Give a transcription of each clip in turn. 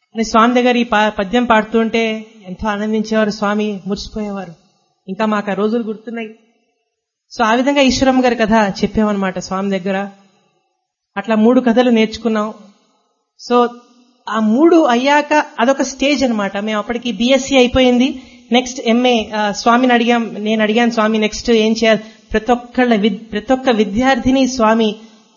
అని స్వామి దగ్గర ఈ పా- పద్యం పాడుతుంటే ఎంతో ఆనందించేవారు స్వామి మురిసిపోయేవారు ఇంకా మాకు ఆ రోజులు గుర్తున్నాయి సో ఆ విధంగా ఈశ్వరమ్మ గారి కథ చెప్పామన్నమాట స్వామి దగ్గర అట్లా మూడు కథలు నేర్చుకున్నాం సో ఆ మూడు అయ్యాక అదొక స్టేజ్ అన్నమాట మేము అప్పటికి బిఎస్సి అయిపోయింది నెక్స్ట్ ఎంఏ స్వామిని అడిగాం నేను అడిగాను స్వామి నెక్స్ట్ ఏం చేయాలి ప్రతి ఒక్కళ్ళ విద్- ప్రతి ఒక్క విద్యార్థిని Swami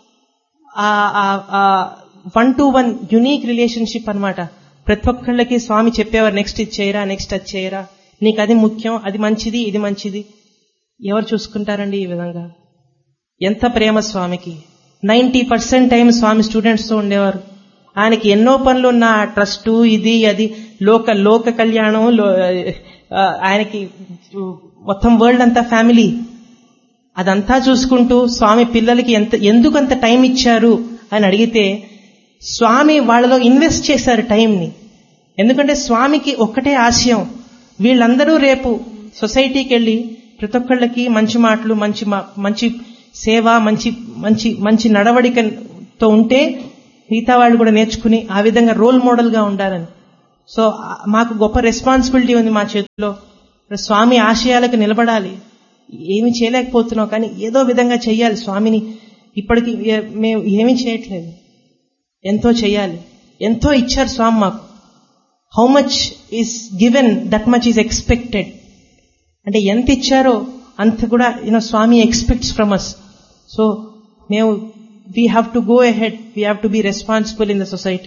one to one unique relationship అన్నమాట ప్రతి ఒక్కళ్ళకి స్వామి చెప్పేవారు నెక్స్ట్ ఇది చేయరా నెక్స్ట్ అది చేయరా నీకు అది ముఖ్యం అది మంచిది ఇది మంచిది ఎవరు చూసుకుంటారండి ఈ విధంగా ఎంత ప్రేమ స్వామికి ninety percent time Swami students తో ఉండేవారు ఆయనకి ఎన్నో పనులు ఉన్న ట్రస్ట్ ఇది అది లోక లోక కళ్యాణం లో- ఆ, ఆయనకి మొత్తం వరల్డ్ అంతా ఫ్యామిలీ అదంతా చూసుకుంటూ స్వామి పిల్లలకి ఎంత ఎందుకు అంత టైం ఇచ్చారు అని అడిగితే స్వామి వాళ్ళలో ఇన్వెస్ట్ చేశారు టైంని ఎందుకంటే స్వామికి ఒక్కటే ఆశయం వీళ్ళందరూ రేపు సొసైటీకి వెళ్ళి ప్రతి ఒక్కళ్ళకి మంచి మాటలు మంచి మా- మంచి సేవ మంచి మంచి మంచి నడవడికతో ఉంటే మిగతా వాళ్ళు కూడా నేర్చుకుని ఆ విధంగా రోల్ మోడల్ గా ఉండాలని సో ఆ- మాకు గొప్ప రెస్పాన్సిబిలిటీ ఉంది మా చేతిలో స్వామి ఆశయాలకు నిలబడాలి ఏమి చేయలేకపోతున్నాం కానీ ఏదో విధంగా చెయ్యాలి స్వామిని ఇప్పటికి ఏ- మేము ఏమీ చేయట్లేదు ఎంతో చెయ్యాలి ఎంతో ఇచ్చారు స్వామి మాకు how much is given that much is expected అంటే ఎంత ఇచ్చారో అంత కూడా you know Swami expects from us so మేము we have to go ahead we have to be responsible in the society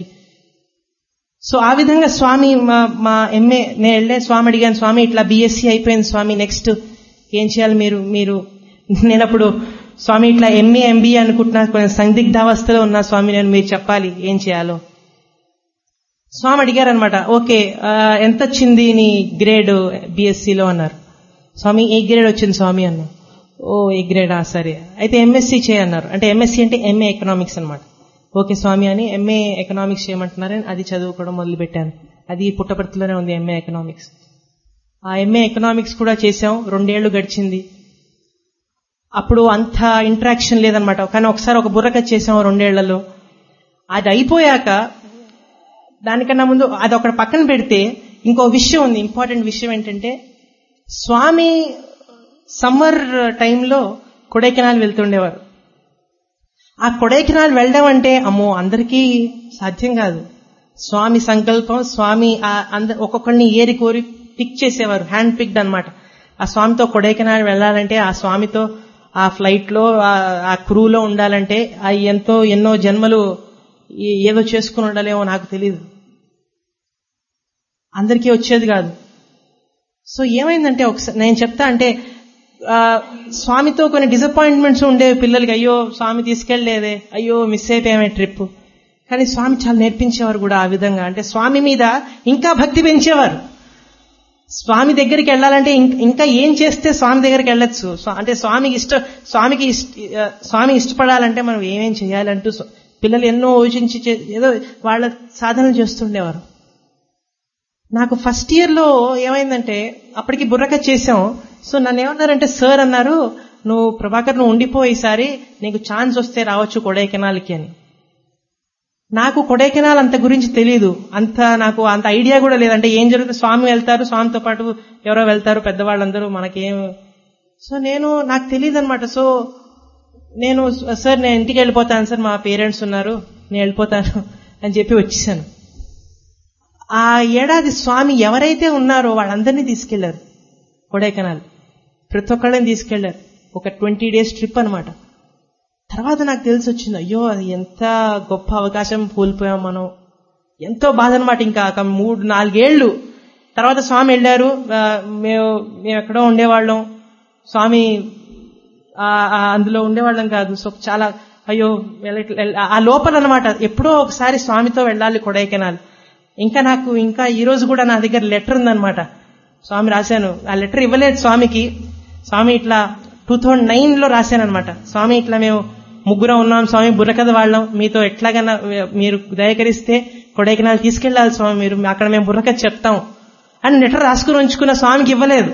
so ఆ విధంగా స్వామి మా మా ఎంఏ నేను వెళ్ళే స్వామి అడిగాను స్వామి ఇట్లా బీఎస్సీ అయిపోయింది స్వామి నెక్స్ట్ ఏం చేయాలి మీరు మీరు నేను అప్పుడు స్వామి ఇట్లా ఎంఏ ఎంబీఏ అనుకుంటున్నా కొంచెం సందిగ్ధావస్థలో ఉన్నా స్వామి నేను మీరు చెప్పాలి ఏం చేయాలో స్వామి అడిగారనమాట ఓకే ఆ, ఎంత వచ్చింది నీ గ్రేడ్ బీఎస్సీలో అన్నారు స్వామి ఏ గ్రేడ్ వచ్చింది స్వామి అన్నా ఓ ఏ గ్రేడా సరే అయితే ఎంఎస్సీ చేయన్నారు అంటే ఎంఎస్సీ అంటే ఎంఏ ఎకనామిక్స్ అన్నమాట ఓకే స్వామి అని ఎంఏ ఎకనామిక్స్ చేయమంటున్నారని అది చదువుకోవడం మొదలు పెట్టాను అది పుట్టపర్తిలోనే ఉంది ఎంఏ ఎకనామిక్స్ ఆ ఎంఏ ఎకనామిక్స్ కూడా చేశాం రెండేళ్లు గడిచింది అప్పుడు అంత ఇంటరాక్షన్ లేదనమాట కానీ ఒకసారి ఒక బుర్రక చేసాం రెండేళ్లలో అది అయిపోయాక దానికన్నా ముందు అది ఒక పక్కన పెడితే ఇంకో విషయం ఉంది ఇంపార్టెంట్ విషయం ఏంటంటే స్వామి సమ్మర్ టైంలో కొడైకెనాల్ వెళ్తుండేవారు ఆ కొడైకెనాల్ వెళ్ళడం అంటే అమ్మో అందరికీ సాధ్యం కాదు స్వామి సంకల్పం స్వామి ఆ అంద ఒక్కొక్కరిని ఏరి కోరి పిక్ చేసేవారు హ్యాండ్ పిక్డ్ అన్నమాట ఆ స్వామితో కొడైకెనాల్ వెళ్ళాలంటే ఆ స్వామితో ఆ ఫ్లైట్ లో ఆ- ఆ క్రూలో ఉండాలంటే ఆ ఎంతో ఎన్నో జన్మలు ఈ- ఏదో చేసుకుని ఉండాలేమో నాకు తెలియదు అందరికీ వచ్చేది కాదు సో ఏమైందంటే ఒకసారి నేను చెప్తా అంటే ఆ, స్వామితో కొన్ని డిసప్పాయింట్మెంట్స్ ఉండేవి పిల్లలకి అయ్యో స్వామి తీసుకెళ్లేదే అయ్యో మిస్ అయిపోయామే ట్రిప్ కానీ స్వామి చాలా నేర్పించేవారు కూడా ఆ విధంగా అంటే స్వామి మీద ఇంకా భక్తి పెంచేవారు స్వామి దగ్గరికి వెళ్ళాలంటే ఇం- ఇంకా ఏం చేస్తే స్వామి దగ్గరికి వెళ్ళొచ్చు స్వా- అంటే స్వామికి ఇష్ట స్వామికి ఇష్ట ఆ, స్వామి ఇష్టపడాలంటే మనం ఏమేం చేయాలంటూ స్వ- పిల్లలు ఎన్నో యోచించి చే- ఏదో వాళ్ళ సాధనలు చేస్తుండేవారు నాకు ఫస్ట్ ఇయర్ లో ఏమైందంటే అప్పటికి బుర్రక చేసాం సో నన్ను ఏమన్నారంటే సార్ అన్నారు నువ్వు ప్రభాకర్ నువ్వు ఉండిపో ఈసారి నీకు ఛాన్స్ వస్తే రావచ్చు కొడైకెనాల్కి అని నాకు కొడైకెనాల్ అంత గురించి తెలియదు అంత నాకు అంత ఐడియా కూడా లేదంటే ఏం జరుగుతుంది స్వామి వెళ్తారు స్వామితో పాటు ఎవరో వెళ్తారు పెద్దవాళ్ళందరూ మనకేం సో నేను నాకు తెలియదు అనమాట సో నేను సార్ నేను ఇంటికి వెళ్ళిపోతాను సార్ మా పేరెంట్స్ ఉన్నారు నేను వెళ్ళిపోతాను అని చెప్పి వచ్చేసాను ఆ ఏడాది స్వామి ఎవరైతే ఉన్నారో వాళ్ళందరినీ తీసుకెళ్లారు కొడైకెనాల్ ప్రతి ఒక్కళ్ళని తీసుకెళ్లారు ఒక ట్వంటీ డేస్ ట్రిప్ అన్నమాట తర్వాత నాకు తెలిసి వచ్చింది అయ్యో అది ఎంత గొప్ప అవకాశం కోల్పోయాం మనం ఎంతో బాధ అనమాట ఇంకా ఒక మూడు నాలుగేళ్లు తర్వాత స్వామి వెళ్ళారు ఆ, మేము మేము ఎక్కడో ఉండేవాళ్ళం స్వామి ఆ- ఆ అందులో ఉండేవాళ్ళం కాదు సో చాలా అయ్యో వెళ్ళట్లే- వెళ్ళ- ఆ లోపల అనమాట ఎప్పుడో ఒకసారి స్వామితో వెళ్ళాలి కొడైకెనాల్ ఇంకా నాకు ఇంకా ఈ రోజు కూడా నా దగ్గర లెటర్ ఉందన్నమాట స్వామి రాశాను ఆ లెటర్ ఇవ్వలేదు స్వామికి స్వామి ఇట్లా టూ థౌజండ్ నైన్ లో రాశాను అనమాట స్వామి ఇట్లా మేము ముగ్గురం ఉన్నాం స్వామి బుర్రకథ వాళ్ళం మీతో ఎట్లాగైనా మీరు దయకరిస్తే కొడైకెనాల్ తీసుకెళ్లాలి స్వామి మీరు అక్కడ మేము బుర్రకథ చెప్తాం అని లెటర్ రాసుకుని ఉంచుకున్న స్వామికి ఇవ్వలేదు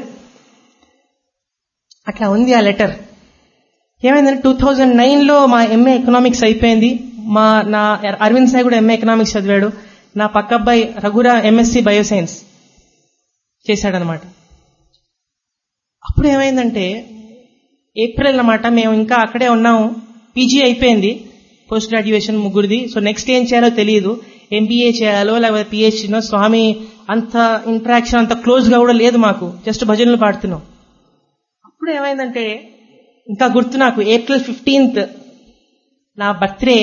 అట్లా ఉంది ఆ లెటర్ ఏమైందంటే టూ థౌజండ్ నైన్ లో మా ఎంఏ ఎకనామిక్స్ అయిపోయింది మా నా అరవింద్ సాయి కూడా ఎంఏ ఎకనామిక్స్ చదివాడు నా పక్క అబ్బాయి రఘురా ఎంఎస్సి బయోసైన్స్ చేశాడనమాట అప్పుడు ఏమైందంటే ఏప్రిల్ అన్నమాట మేము ఇంకా అక్కడే ఉన్నాము పీజీ అయిపోయింది పోస్ట్ గ్రాడ్యుయేషన్ ముగ్గురిది సో నెక్స్ట్ ఏం చేయాలో తెలియదు ఎంబీఏ చేయాలో లేకపోతే పిహెచ్డీనో స్వామి అంత ఇంటరాక్షన్ అంత క్లోజ్ గా కూడా లేదు మాకు జస్ట్ భజనలు పాడుతున్నాం అప్పుడు ఏమైందంటే ఇంకా గుర్తు నాకు ఏప్రిల్ ఫిఫ్టీన్త్ నా బర్త్డే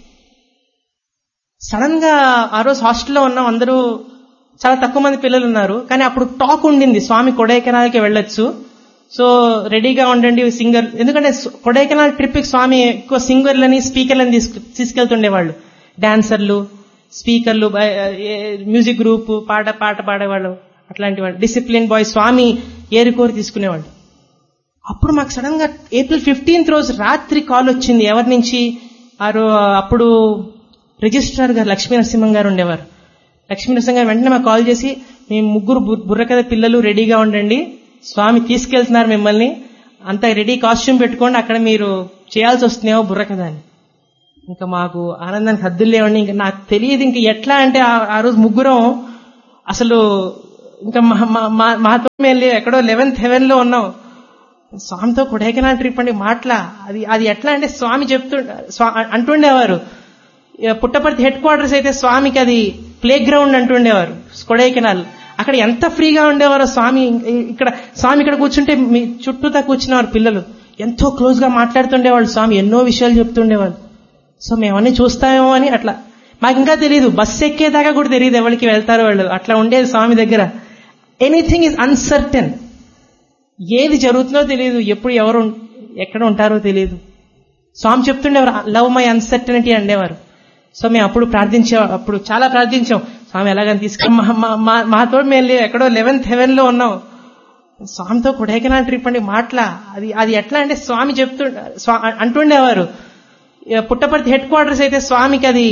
సడన్ గా ఆ రోజు హాస్టల్లో ఉన్నాం అందరూ చాలా తక్కువ మంది పిల్లలు ఉన్నారు కానీ అప్పుడు టాక్ ఉండింది స్వామి కొడైకెనాల్కి వెళ్ళొచ్చు సో రెడీగా ఉండండి సింగర్ ఎందుకంటే కొడైకెనాల్ ట్రిప్ కి స్వామి ఎక్కువ సింగర్లని స్పీకర్లని తీసుకు తీసుకెళ్తుండేవాళ్ళు డాన్సర్లు స్పీకర్లు మ్యూజిక్ గ్రూప్ పాట పాట పాడేవాళ్ళు అట్లాంటి వాళ్ళు డిసిప్లిన్ బాయ్ స్వామి ఏరుకోరి తీసుకునేవాళ్ళు అప్పుడు మాకు సడన్ గా ఏప్రిల్ ఫిఫ్టీన్త్ రోజు రాత్రి కాల్ వచ్చింది ఎవరి నుంచి ఆరో అప్పుడు రిజిస్ట్రార్ గారు లక్ష్మీ నరసింహం గారు ఉండేవారు లక్ష్మీ నరసింహం గారు వెంటనే మాకు కాల్ చేసి మీ ముగ్గురు బుర్రకథ పిల్లలు రెడీగా ఉండండి స్వామి తీసుకెళ్తున్నారు మిమ్మల్ని అంత రెడీ కాస్ట్యూమ్ పెట్టుకోండి అక్కడ మీరు చేయాల్సి వస్తుందేమో బుర్రకథ అని ఇంకా మాకు ఆనందానికి హద్దులు లేవండి ఇంకా నాకు తెలియదు ఇంకా ఎట్లా అంటే ఆ రోజు ముగ్గురం అసలు ఇంకా మాతో మేము ఎక్కడో లెవెన్త్ హెవెన్ లో ఉన్నాం స్వామితో కొడైకెనాల్ ట్రిప్ అండి మాటలా అది అది ఎట్లా అంటే స్వామి చెప్తు అంటుండేవారు పుట్టపర్తి హెడ్ క్వార్టర్స్ అయితే స్వామికి అది ప్లే గ్రౌండ్ అంటుండేవారు కొడైకెనాల్ అక్కడ ఎంత ఫ్రీగా ఉండేవారో స్వామి ఇక్కడ స్వామి ఇక్కడ కూర్చుంటే మీ చుట్టూతా కూర్చునేవారు పిల్లలు ఎంతో క్లోజ్ గా మాట్లాడుతుండేవాళ్ళు స్వామి ఎన్నో విషయాలు చెప్తుండేవాళ్ళు సో మేమన్నీ చూస్తామేమో అని అట్లా మాకు ఇంకా తెలియదు బస్సు ఎక్కేదాకా కూడా తెలియదు ఎవరికి వెళ్తారో వాళ్ళు అట్లా ఉండేది స్వామి దగ్గర ఎనీథింగ్ ఈజ్ అన్సర్టెన్ ఏది జరుగుతుందో తెలియదు ఎప్పుడు ఎవరు ఎక్కడ ఉంటారో తెలియదు స్వామి చెప్తుండేవారు లవ్ మై అన్సర్టనిటీ అండేవారు సో మేము అప్పుడు ప్రార్థించే అప్పుడు చాలా ప్రార్థించాం స్వామి ఎలాగని తీసుకు మాతో మేము ఎక్కడో లెవెన్త్ హెవెన్ లో ఉన్నాం స్వామితో కొడైకెనాల్ ట్రిప్ అండి మాటలా అది అది ఎట్లా అంటే స్వామి చెప్తు అంటుండేవారు పుట్టపర్తి హెడ్ క్వార్టర్స్ అయితే స్వామికి అది